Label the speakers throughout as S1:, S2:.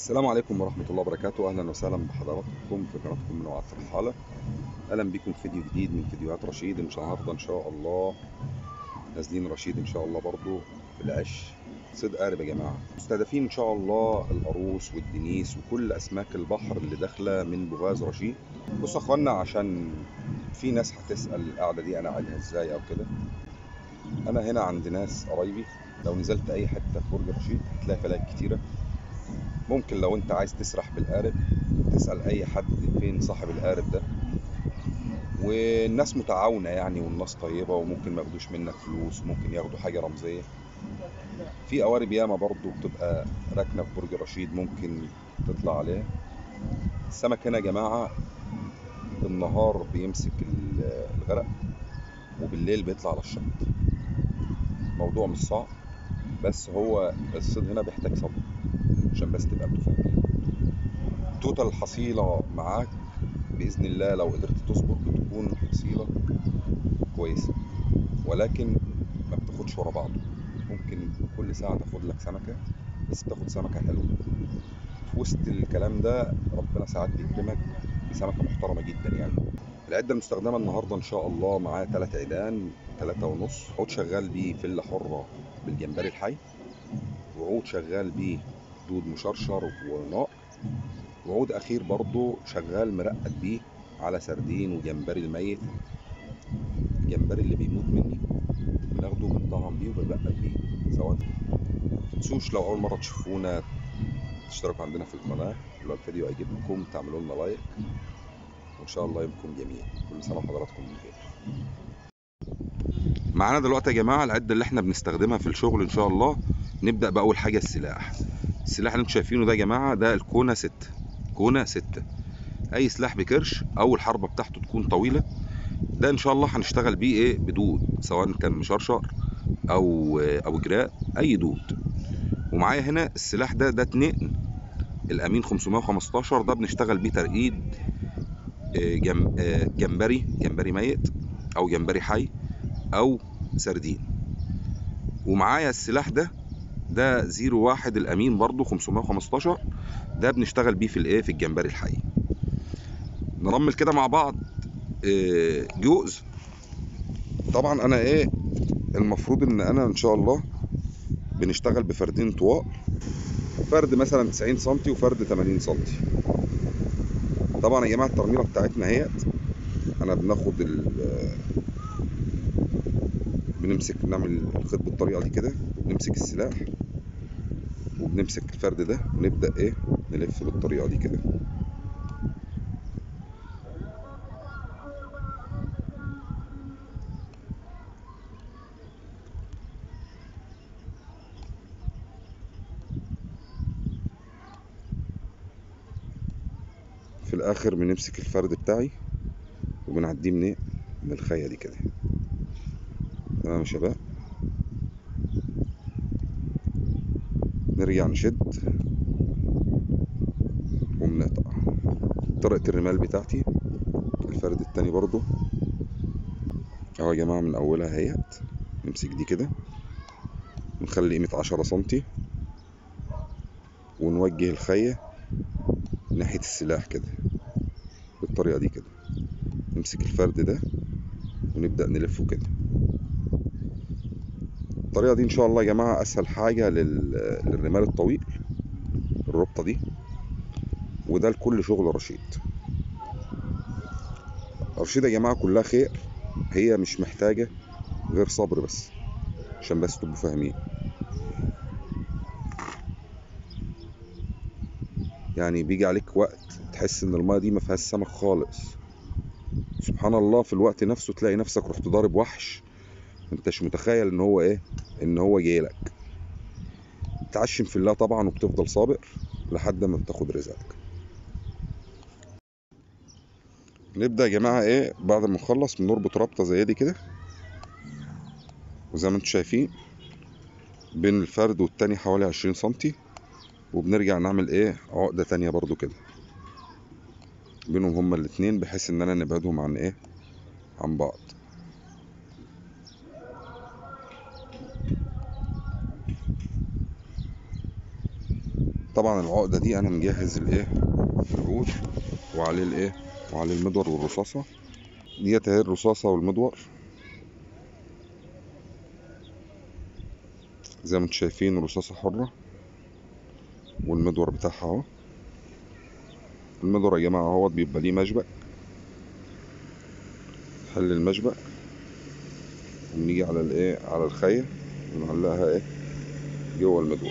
S1: السلام عليكم ورحمة الله وبركاته أهلا وسهلا بحضراتكم في قناتكم من وعد الرحالة أهلا بكم في فيديو جديد من فيديوهات رشيد إن شاء الله النهاردة إن شاء الله نازلين رشيد إن شاء الله برضو في العش صيد قارب يا جماعة مستهدفين إن شاء الله القاروص والدنيس وكل أسماك البحر اللي داخلة من بوغاز رشيد بصوا يا إخوانا عشان في ناس هتسأل القعدة دي أنا قاعدها إزاي أو كده أنا هنا عند ناس قرايبي لو نزلت أي حتة في برج رشيد هتلاقي فلاحين كتيرة ممكن لو انت عايز تسرح بالقارب تسأل اي حد فين صاحب القارب ده والناس متعاونة يعني والناس طيبة وممكن ما ياخدوش منك فلوس ممكن ياخدوا حاجة رمزية في قوارب ياما برضو بتبقى راكنة في برج رشيد ممكن تطلع عليها السمك هنا يا جماعة بالنهار بيمسك الغرق وبالليل بيطلع على الشط موضوع مش صعب بس هو الصيد هنا بيحتاج صبر عشان بس تبقى انتوا فاهمين توتال الحصيلة معاك بإذن الله لو قدرت تصبر بتكون حصيلة كويسة ولكن ما بتاخدش ورا بعضه ممكن كل ساعة تاخد لك سمكة بس بتاخد سمكة حلوة في وسط الكلام ده ربنا ساعات بيكرمك بسمكة محترمة جدا يعني العدة المستخدمة النهاردة إن شاء الله معايا تلات عيدان تلاتة ونص عود شغال بيه فلة حرة بالجمبري الحي وعود شغال بيه دود مشرشر وناق وعود اخير برضو شغال مرقد بيه على سردين وجمبري الميت الجمبري اللي بيموت مني بناخده بنطعم بيه وبنرقد بيه سواء متنسوش لو اول مره تشوفونا تشتركوا عندنا في القناه لو الفيديو عجبكم تعملوا لنا لايك وان شاء الله يومكم جميل كل سنه وحضراتكم بخير معانا دلوقتي يا جماعه العده اللي احنا بنستخدمها في الشغل ان شاء الله نبدا باول حاجه السلاح السلاح اللي انتم شايفينه ده يا جماعه ده الكونا 6 كونا 6 اي سلاح بكرش او الحربه بتاعته تكون طويله ده ان شاء الله هنشتغل بيه ايه بدود سواء كان مشرشر او او جراء اي دود ومعايا هنا السلاح ده ده اتنين الامين 515 ده بنشتغل بيه ترقيد جم جمبري جمبري ميت او جمبري حي او سردين ومعايا السلاح ده ده 01 الامين برضو 515 ده بنشتغل بيه في الايه في الجمبري الحي نرمل كده مع بعض جوز طبعا انا ايه المفروض ان انا ان شاء الله بنشتغل بفردين طوال فرد مثلا 90 سم وفرد 80 سم طبعا يا جماعه الترميله بتاعتنا اهيت انا بناخد ال بنمسك نعمل الخيط بالطريقه دي كده وبنمسك السلاح وبنمسك الفرد ده ونبدا ايه نلف بالطريقه دي كده في الاخر بنمسك الفرد بتاعي وبنعديه من ايه من الخيه دي كده تمام يا شباب نرجع نشد وبنقطع طريقة الرمال بتاعتي الفرد التاني برضو اهو يا جماعة من اولها اهيت نمسك دي كده نخلي قيمة عشرة سنتي ونوجه الخية ناحية السلاح كده بالطريقة دي كده نمسك الفرد ده ونبدأ نلفه كده الطريقة دي إن شاء الله يا جماعة أسهل حاجة للرمال الطويل الربطة دي وده لكل شغل رشيد رشيد يا جماعة كلها خير هي مش محتاجة غير صبر بس عشان بس تبقوا فاهمين يعني بيجي عليك وقت تحس ان المايه دي ما فيهاش سمك خالص سبحان الله في الوقت نفسه تلاقي نفسك رحت ضارب وحش انتش متخيل ان هو ايه ان هو جاي لك تعشم في الله طبعا وبتفضل صابر لحد ما بتاخد رزقك نبدا يا جماعه ايه بعد ما نخلص بنربط ربطه زي دي كده وزي ما انتم شايفين بين الفرد والتاني حوالي عشرين سنتي وبنرجع نعمل ايه عقده تانية برضو كده بينهم هما الاتنين بحيث ان انا نبعدهم عن ايه عن بعض طبعا العقدة دي انا مجهز الايه العود وعليه الايه وعليه المدور والرصاصة ديت اهي الرصاصة والمدور زي ما انتم شايفين الرصاصة حرة والمدور بتاعها اهو المدور يا جماعة اهوت بيبقى ليه مشبك حل المشبك ونيجي على الايه على الخية ونعلقها ايه جوه المدور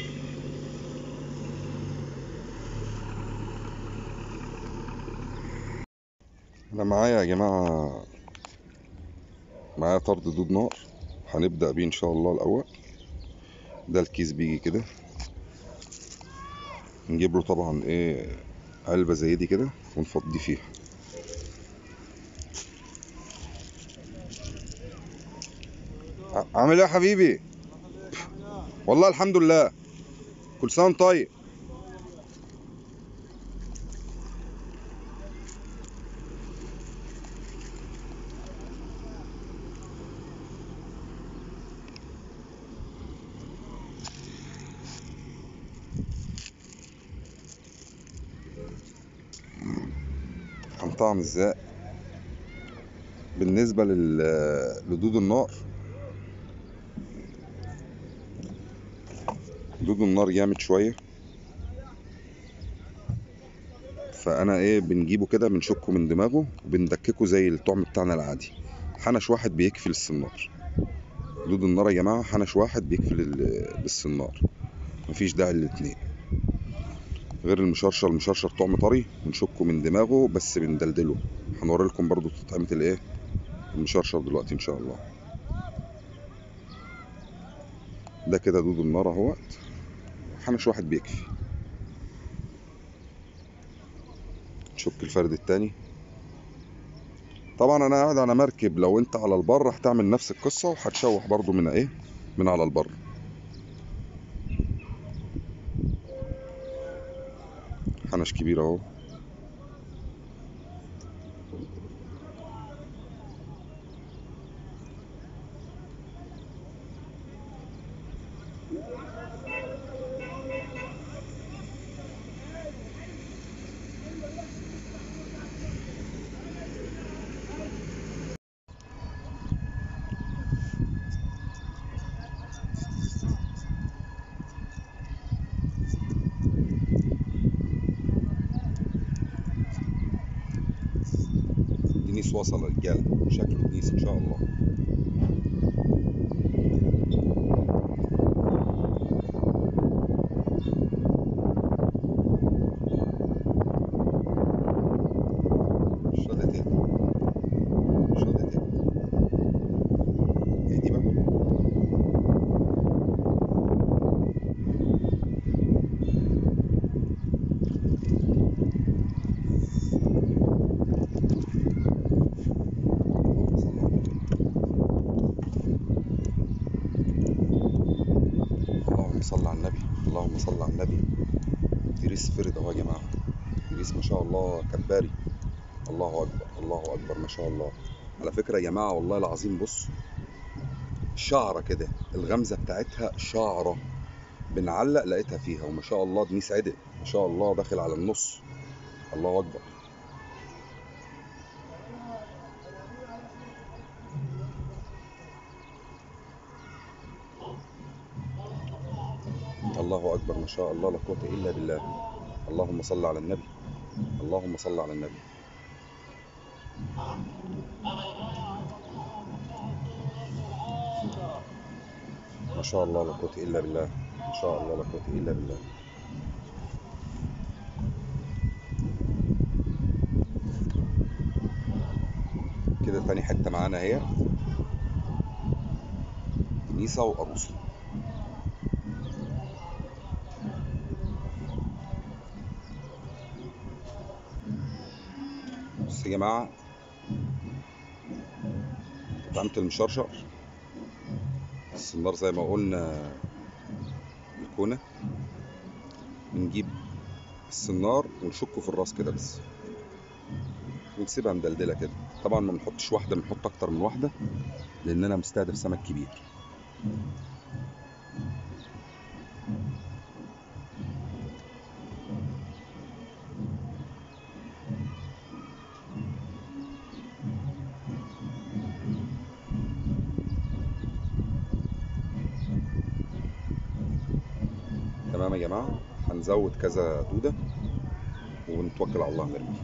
S1: انا معايا يا جماعة معايا طرد دود نار هنبدأ بيه ان شاء الله الاول ده الكيس بيجي كده نجيب له طبعا ايه علبة زي دي كده ونفضي فيها ع- عامل ايه يا حبيبي والله الحمد لله كل سنه وانت طيب هنطعم ازاي بالنسبة لل- لدود النار دود النار جامد شوية فأنا إيه بنجيبه كده بنشكه من دماغه وبندككه زي الطعم بتاعنا العادي حنش واحد بيكفي للسنار دود النار يا جماعة حنش واحد بيكفي لل- للسنار مفيش داعي للاتنين غير المشرشر المشرشر طعم طري بنشكه من دماغه بس بندلدله هنوري لكم برضو تطعيمة الايه المشرشر دلوقتي ان شاء الله ده كده دود النار اهوت حنش واحد بيكفي نشك الفرد التاني طبعا انا قاعد على مركب لو انت على البر هتعمل نفس القصة وهتشوح برضو من ايه من على البر حنش كبير اهو دينيس وصل يا رجاله شكله دينيس ان شاء الله مش راضية تهدى مش راضية تهدى اهدي بقى اللهم صل على النبي اللهم صل على النبي دريس فرد اهو يا جماعه دريس ما شاء الله كباري الله اكبر الله اكبر ما شاء الله على فكره يا جماعه والله العظيم بص شعره كده الغمزه بتاعتها شعره بنعلق لقيتها فيها وما شاء الله دنيس عدل ما شاء الله داخل على النص الله اكبر الله اكبر ما شاء الله لا قوه الا بالله اللهم صل على النبي اللهم صل على النبي ما شاء الله لا قوه الا بالله ما شاء الله لا قوه الا بالله كده تاني حته معانا اهي نيسا وقروصه بص يا جماعه طعمة المشرشر السنار زي ما قلنا الكونة بنجيب السنار ونشكه في الراس كده بس ونسيبها مدلدلة كده طبعا ما بنحطش واحدة بنحط أكتر من واحدة لأن أنا مستهدف سمك كبير تمام يا جماعة هنزود كذا دودة ونتوكل على الله نرمي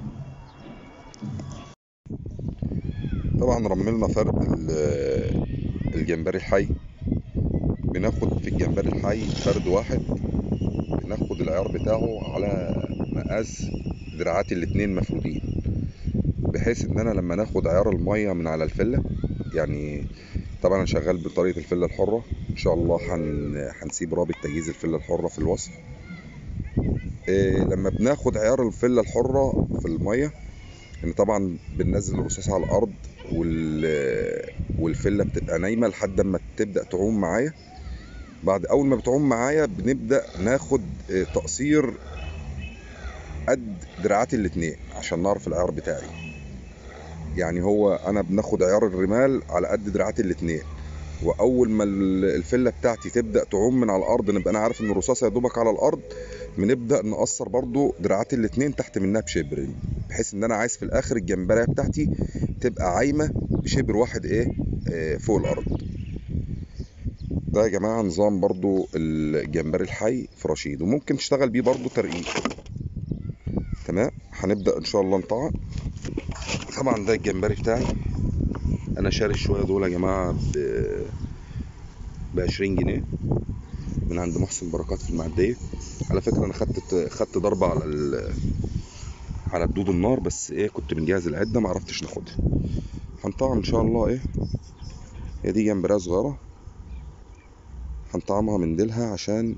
S1: طبعا رملنا فرد ال- الجمبري الحي بناخد في الجمبري الحي فرد واحد بناخد العيار بتاعه على مقاس دراعاتي الاتنين مفرودين بحيث ان انا لما ناخد عيار المية من على الفلة يعني طبعا انا شغال بطريقة الفلة الحرة ان شاء الله هن... هنسيب رابط تجهيز الفلة الحرة في الوصف إيه لما بناخد عيار الفلة الحرة في المية ان طبعا بننزل الرصاص على الارض وال... والفلة بتبقى نايمة لحد ما تبدأ تعوم معايا بعد اول ما بتعوم معايا بنبدأ ناخد إيه، تقصير قد دراعاتي الاتنين عشان نعرف العيار بتاعي يعني هو انا بناخد عيار الرمال على قد دراعاتي الاتنين واول ما ال- الفله بتاعتي تبدا تعوم من على الارض نبقى انا عارف ان الرصاصه يا دوبك على الارض بنبدا نقصر برضو دراعاتي الاتنين تحت منها بشبر بحيث ان انا عايز في الاخر الجمبريه بتاعتي تبقى عايمه بشبر واحد ايه آه، فوق الارض ده يا جماعه نظام برضو الجمبري الحي في رشيد وممكن تشتغل بيه برضو ترقيق تمام هنبدا ان شاء الله نطعم طبعا ده الجمبري بتاعي انا شاري شويه دول يا جماعه ب ب 20 جنيه من عند محسن بركات في المعديه على فكره انا خدت خدت ضربه على ال... على الدود النار بس ايه كنت بنجهز العده ما عرفتش ناخدها هنطعم ان شاء الله ايه هي دي جمبريه صغيره هنطعمها من ديلها عشان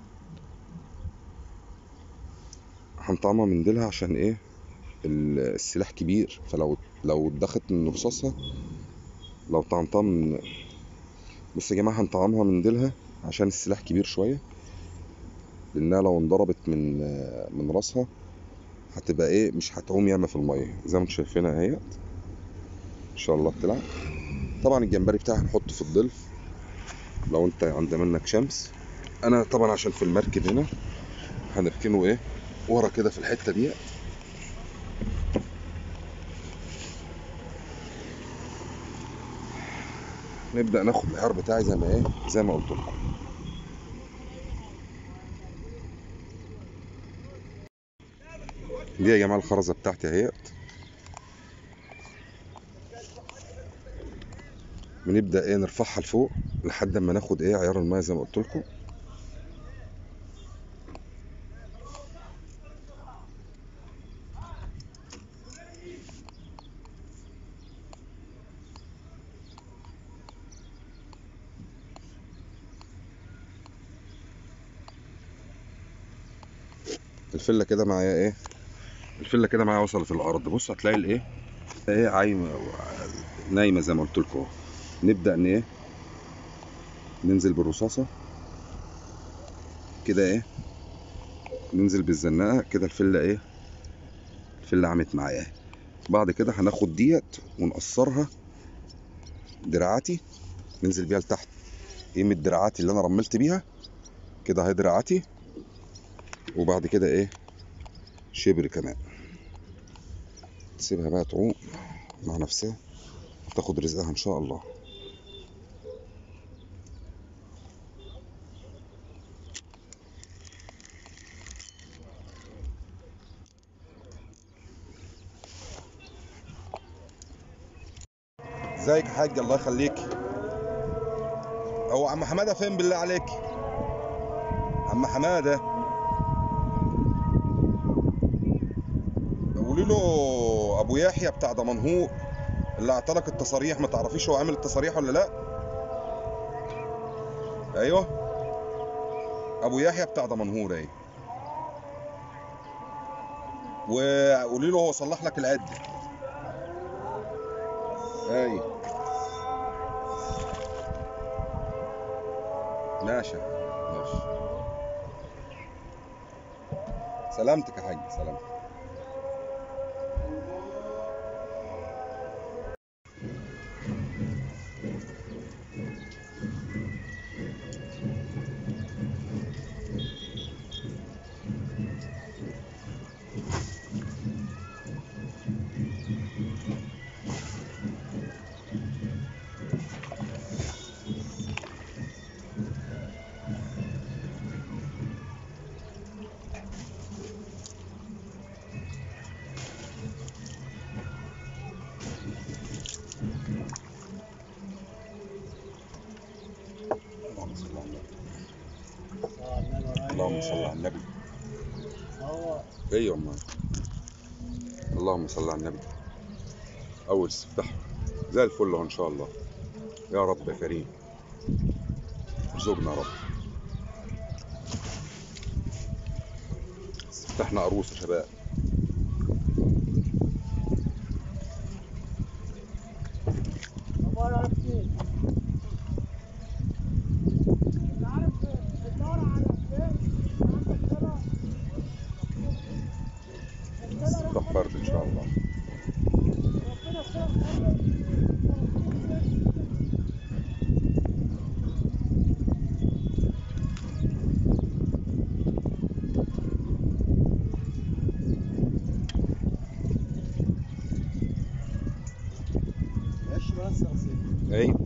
S1: هنطعمها من ديلها عشان ايه ال- السلاح كبير فلو لو اتضخت من رصاصها لو طعمتها من بص يا جماعة هنطعمها من ديلها عشان السلاح كبير شوية لأنها لو انضربت من من راسها هتبقى ايه مش هتعوم ياما في المية زي ما انتم شايفينها اهيت ان شاء الله بتلعب طبعا الجمبري بتاعي هنحطه في الضلف لو انت عند منك شمس انا طبعا عشان في المركب هنا هنركنه ايه ورا كده في الحتة دي نبدأ ناخد العيار بتاعي زي ما ايه زي ما قلت لكم دي يا جماعة الخرزة بتاعتي اهيت بنبدأ ايه نرفعها لفوق لحد ما ناخد ايه عيار المية زي ما قلت لكم الفلة كده معايا ايه الفلة كده معايا وصلت الأرض بص هتلاقي الايه ايه عايمة نايمة زي ما قلت لكم اهو. نبدأ ان ايه ننزل بالرصاصة كده ايه ننزل بالزناقة كده الفلة ايه الفلة عمت معايا اهي. بعد كده هناخد ديت ونقصرها دراعاتي ننزل بيها لتحت قيمة دراعاتي اللي انا رملت بيها كده اهي دراعاتي وبعد كده ايه شبر كمان تسيبها بقى تعوم مع نفسها تاخد رزقها ان شاء الله ازيك يا حاج الله يخليك هو عم حماده فين بالله عليك عم حماده قولي له ابو يحيى بتاع دمنهور اللي اعطالك التصاريح ما تعرفيش هو عامل التصاريح ولا لا ايوه ابو يحيى بتاع دمنهور ايوه وقولي له هو صلح لك العده ايوه ماشي ماشي سلامتك يا حاج سلامتك اللهم صل على النبي
S2: اه النبي
S1: اللهم صل على النبي
S2: هو
S1: ايوه ما اللهم صل على النبي اول استفتاح زي الفل اهو ان شاء الله يا رب يا كريم ارزقنا يا رب استفتحنا عروس يا شباب
S2: عبارة عن ايه؟ انت عارف الدورة على فين؟ عندك دورة
S1: استفتاح فرد ان شاء الله
S2: ربنا يستر ايش بس
S1: ايوه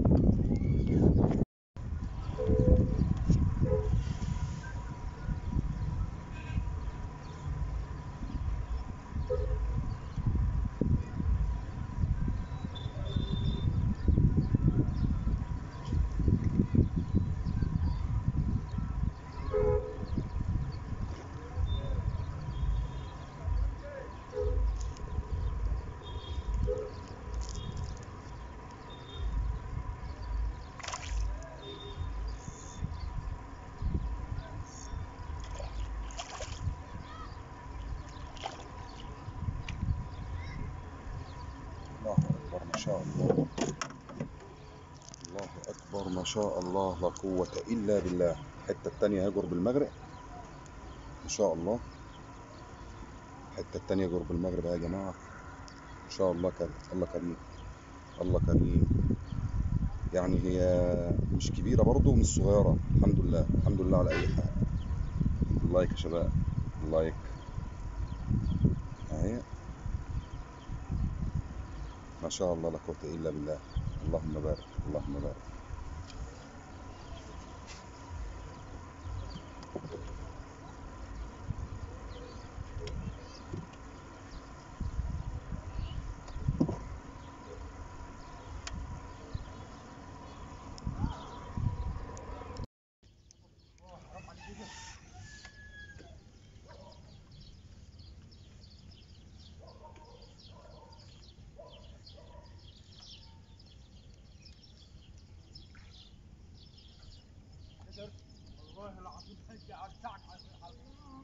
S1: الله اكبر ما شاء الله الله اكبر ما شاء الله لا قوة الا بالله الحتة التانية هجر بالمغرب ان شاء الله الحتة التانية هجر بالمغرب يا جماعة ان شاء الله كريم الله كريم الله كريم يعني هي مش كبيرة برضو ومش صغيرة الحمد لله الحمد لله على اي حال اللايك يا شباب اللايك اهي ما شاء الله لا قوة الا بالله اللهم بارك اللهم بارك
S2: والله العظيم هجي ارجعك على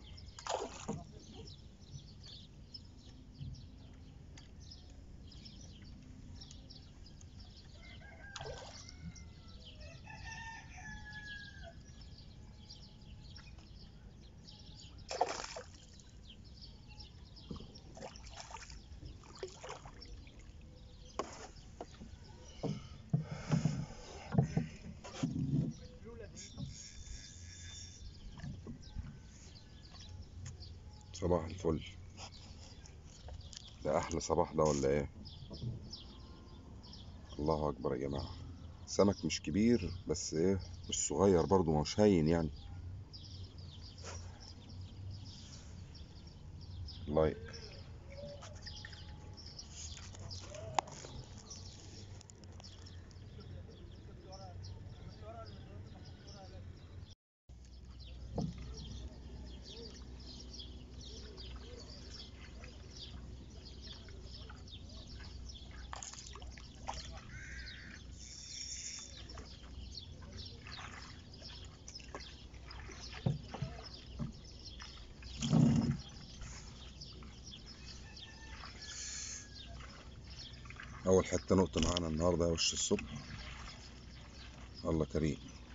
S1: صباح الفل ده احلى صباح ده ولا ايه الله اكبر يا جماعة سمك مش كبير بس ايه مش صغير برضو مش هين يعني لايك اول حتة نقطة معانا النهاردة يا وش الصبح الله كريم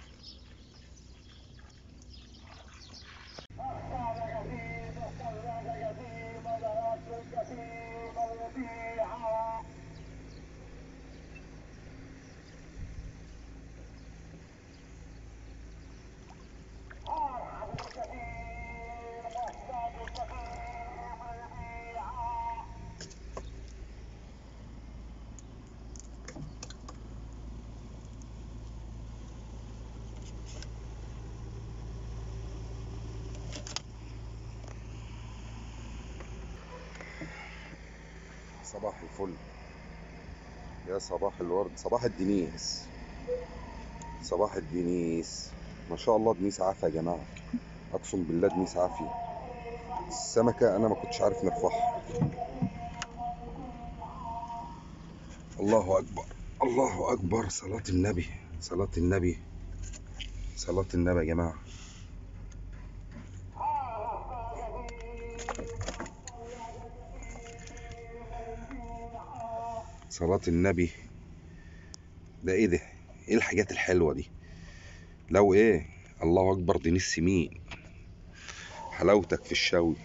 S1: صباح الفل يا صباح الورد صباح الدنيس صباح الدنيس ما شاء الله دنيس عافية يا جماعة اقسم بالله دنيس عافية السمكة انا ما كنتش عارف نرفعها الله اكبر الله اكبر صلاة النبي صلاة النبي صلاة النبي يا جماعة صلاة النبي ده ايه ده ايه الحاجات الحلوة دي لو ايه الله اكبر دي نص مين حلاوتك في الشوي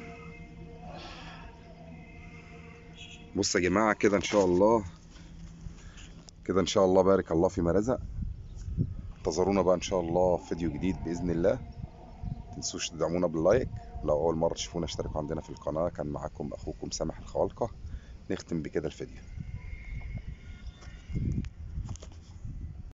S1: بص يا جماعة كده ان شاء الله كده ان شاء الله بارك الله فيما رزق انتظرونا بقى ان شاء الله في فيديو جديد باذن الله متنسوش تدعمونا باللايك لو اول مرة تشوفونا اشتركوا عندنا في القناة كان معاكم اخوكم سامح الخوالقة نختم بكده الفيديو